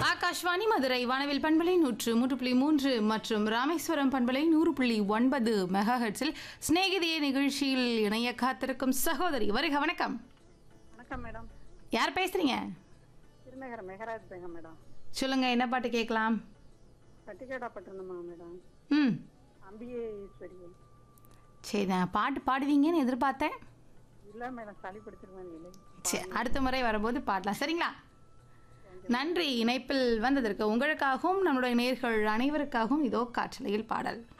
ஆகாஷ்வாணி மதுரை வானவில் பண்பலை நூற்று மூன்று புள்ளி மூன்று மற்றும் ராமேஸ்வரம் பண்பலை நூறு புள்ளி ஒன்பது மெகா ஹெட்ஸில் சிநேகிதிய நிகழ்ச்சியில் இணைய காத்திருக்கும் சகோதரி வருக வணக்கம் வணக்கம் மேடம் யார் பேசுறீங்க திருநகர் மெகராஜ் பேங்க மேடம் சொல்லுங்க என்ன பாட்டு கேட்கலாம் பட்டிக்காடாப்பட்டிருந்தோமா மேடம் ம் அம்பிகை ஈஸ்வரி சரி நான் பாட்டு பாடுவீங்கன்னு எதிர்பார்த்தேன் இல்லை மேடம் சளி பிடிச்சிருவேன் இல்லை சரி அடுத்த முறை வரும்போது பாடலாம் சரிங்களா நன்றி இணைப்பில் வந்ததற்கு உங்களுக்காகவும் நம்முடைய நேர்கள் அனைவருக்காகவும் இதோ காற்றலையில் பாடல்